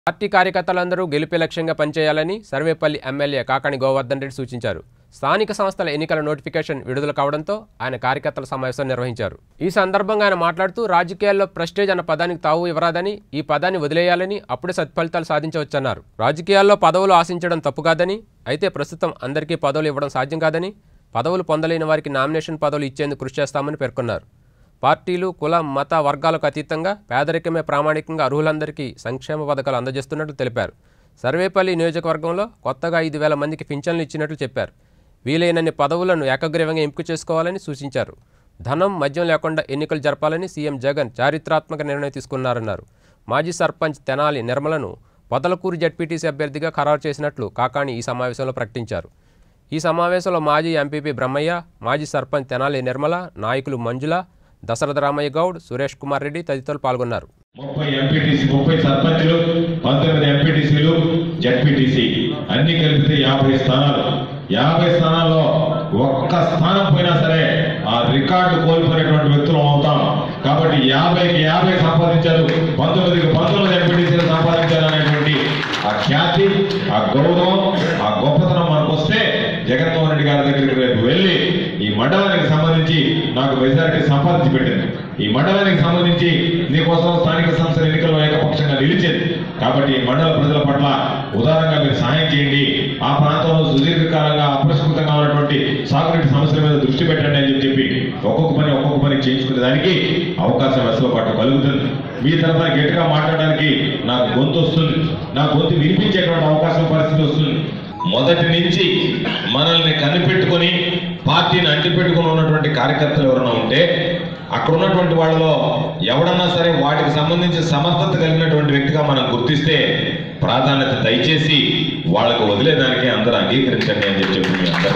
party కార్యకర్తలందరూ గెలుపే లక్ష్యంగా పనిచేయాలని సర్వేపల్లి ఎమ్మెల్యే కాకాణి గోవర్ధన్ రెడ్డి సూచించారు స్థానిక సంస్థల ఎన్నికల నోటిఫికేషన్ విడుదల కావడంతో ఆయన కార్యకర్తల సమావేశం నిర్వహించారు ఈ సందర్భంగా ఆయన మాట్లాడుతూ రాజకీయాల్లో ప్రెస్టేజ్ అన్న పదానికి తావు ఇవ్వరాదని ఈ పదాన్ని వదిలేయాలని అప్పుడే సత్ఫలితాలు సాధించవచ్చన్నారు రాజకీయాల్లో పదవులు ఆశించడం తప్పు కాదని అయితే ప్రస్తుతం అందరికీ పదవులు ఇవ్వడం సాధ్యం కాదని పదవులు పొందలేని వారికి నామినేషన్ పదవులు ఇచ్చేందుకు కృషి చేస్తామని పేర్కొన్నారు పార్టీలు కుల మత వర్గాలకు అతీతంగా పేదరికమే ప్రామాణికంగా అర్హులందరికీ సంక్షేమ పథకాలు అందజేస్తున్నట్లు తెలిపారు సర్వేపల్లి నియోజకవర్గంలో కొత్తగా ఐదు వేల మందికి పింఛన్లు ఇచ్చినట్లు చెప్పారు వీలైనన్ని పదవులను ఏకగ్రీవంగా ఎంపిక చేసుకోవాలని సూచించారు ధనం మద్యం లేకుండా ఎన్నికలు జరపాలని సీఎం జగన్ చారిత్రాత్మక నిర్ణయం తీసుకున్నారన్నారు మాజీ సర్పంచ్ తెనాలి నిర్మలను పొదలకూరు జడ్పీటీసీ అభ్యర్థిగా ఖరారు చేసినట్లు కాకాణి ఈ సమావేశంలో ప్రకటించారు ఈ సమావేశంలో మాజీ ఎంపీపీ బ్రహ్మయ్య మాజీ సర్పంచ్ తెనాలి నిర్మల నాయకులు మంజుల దశరథ రామయ్య గౌడ్ సురేష్ కుమార్ రెడ్డి తదితరులు పాల్గొన్నారు ముప్పై ఎంపీటీసీ ముప్పై సర్పంచులు పంతొమ్మిది ఎంపీటీసీలు జడ్పీటీసీ అన్ని కలిపితే యాభై స్థానాలు యాభై స్థానాల్లో ఒక్క స్థానం పోయినా సరే ఆ రికార్డు కోల్పోయినటువంటి వ్యక్తులు అవుతాం కాబట్టి యాభైకి యాభై సంపాదించారు పంతొమ్మిదికి పంతొమ్మిది ఎంపీటీసీలు సంపాదించారు అనేటువంటి ఆ ఖ్యాతి ఆ గౌరవం ఆ గొప్పతనం మనకు వస్తే జగన్మోహన్ రెడ్డి గారి దగ్గరికి రేపు వెళ్ళి ఈ మండలానికి సంబంధించి నాకు మెజారిటీ సంపాదించి పెట్టింది ఈ మండలానికి సంబంధించి నీకోసం స్థానిక సంస్థల ఎన్నికల్లో ఏకపక్షంగా నిలిచింది కాబట్టి ఈ మండల ప్రజల పట్ల ఉదారంగా మీరు సహాయం చేయండి ఆ ప్రాంతంలో సుదీర్ఘకాలంగా అప్రస్కృతంగా ఉన్నటువంటి సాగునీటి సమస్యల మీద దృష్టి పెట్టండి అని చెప్పి ఒక్కొక్క పని ఒక్కొక్క పని చేయించుకునే దానికి అవకాశం వెసలుబాటు కలుగుతుంది మీ తరఫున గట్టిగా మాట్లాడడానికి నాకు గొంతు వస్తుంది నా గొంతు వినిపించేటువంటి అవకాశం పరిస్థితి వస్తుంది మొదటి నుంచి మనల్ని కనిపెట్టుకొని పార్టీని అంటిపెట్టుకుని ఉన్నటువంటి కార్యకర్తలు ఎవరైనా ఉంటే అక్కడ ఉన్నటువంటి వాళ్ళలో ఎవడన్నా సరే వాటికి సంబంధించి సమర్థత కలిగినటువంటి వ్యక్తిగా మనం గుర్తిస్తే ప్రాధాన్యత దయచేసి వాళ్ళకు వదిలేదానికి అందరూ అంగీకరించండి అని చెప్పి చెప్పి మీ అందరూ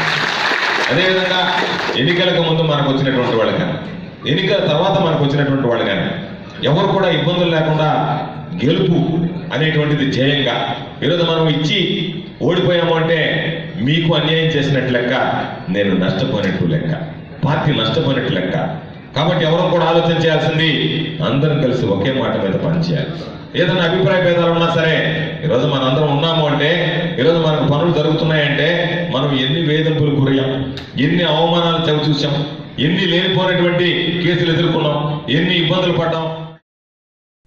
అదేవిధంగా ఎన్నికలకు ముందు మనకు వచ్చినటువంటి వాళ్ళు కానీ ఎన్నికల తర్వాత మనకు వచ్చినటువంటి వాళ్ళు కానీ ఎవరు కూడా ఇబ్బందులు లేకుండా గెలుపు అనేటువంటిది ధ్యేయంగా ఈరోజు మనం ఇచ్చి ఓడిపోయాము అంటే మీకు అన్యాయం చేసినట్టు లెక్క నేను నష్టపోయినట్టు లెక్క పార్టీ నష్టపోయినట్టు లెక్క కాబట్టి ఎవరు కూడా ఆలోచన చేయాల్సింది అందరం కలిసి ఒకే మాట మీద పనిచేయాలి ఏదైనా అభిప్రాయ భేదాలు ఉన్నా సరే ఈరోజు మనం అందరం ఉన్నాము అంటే ఈరోజు మనకు పనులు జరుగుతున్నాయంటే మనం ఎన్ని వేధింపులు గురయ్యాం ఎన్ని అవమానాలు చవి చూసాం ఎన్ని లేనిపోయినటువంటి కేసులు ఎదుర్కొన్నాం ఎన్ని ఇబ్బందులు పడ్డాం